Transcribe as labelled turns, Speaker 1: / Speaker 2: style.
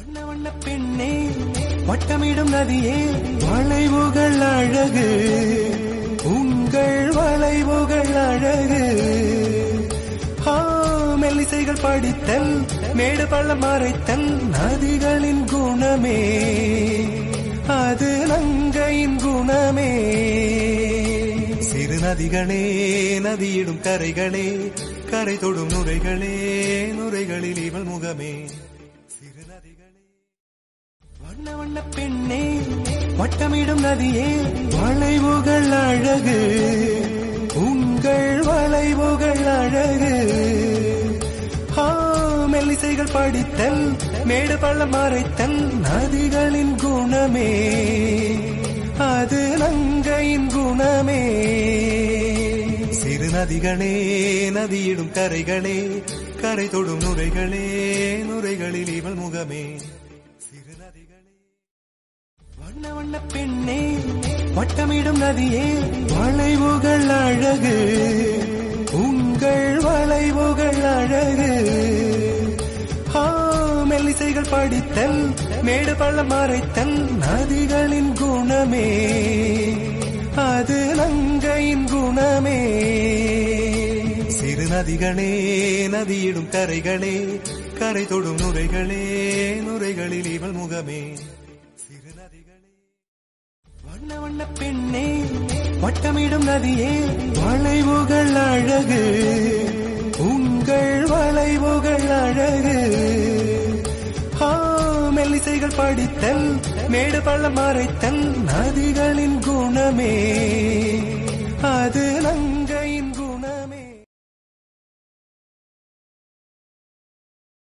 Speaker 1: வண்ண வண்ண பெண்ணே வட்டமிடும் நதியே வளைவுகள் அழகு உங்கள் வளைவுகள் அழகு ஆ, மெல்லிசைகள் படித்தல் மேடு பள்ளம் மறைத்தல் நதிகளின் குணமே அது நங்கையின் குணமே சிறு நதிகளே நதியிடும் கரைகளே கரை தொடும் நுரைகளே நுரைகளில் இவள் முகமே சிறு நதிகளே வண்ண வண்ண பெண்ணே வட்டமிடும் நதியே வளைவுகள் அழகு உங்கள் வளைவுகள் அழகு ஆ, மெல்லிசைகள் படித்தல் மேடு பள்ளம் மறைத்தல் நதிகளின் குணமே அது நங்கையின் குணமே சிறு நதிகளே நதியிடும் கரைகளே கரை தொடும் நுரைகளே நுரைகளில் இவள் முகமே சிறு நதிகளே வண்ண வண்ண பெண்ணே வட்டமிடும் நதியே வளைவுகள் அழகு உங்கள் வளைவுகள் அழகு ஆ, மெல்லிசைகள் படித்தல் மேடு பள்ளம் மறைத்தல் நதிகளின் குணமே அது நங்கையின் குணமே சிறு நதிகளே நதியிடும் கரைகளே கரை தொடும் நுரைகளே நுரைகளில் இவள் முகமே சிறு நதிகளே வண்ண வண்ண பெண்ணே வட்டமிடும் நதியே வளைவுகள் அழகு உங்கள் வளைவுகள் அழகு ஆ, மெல்லிசைகள் படித்தல் மேடு பள்ளம் மறைத்தல் நதிகளின் குணமே அது நங்க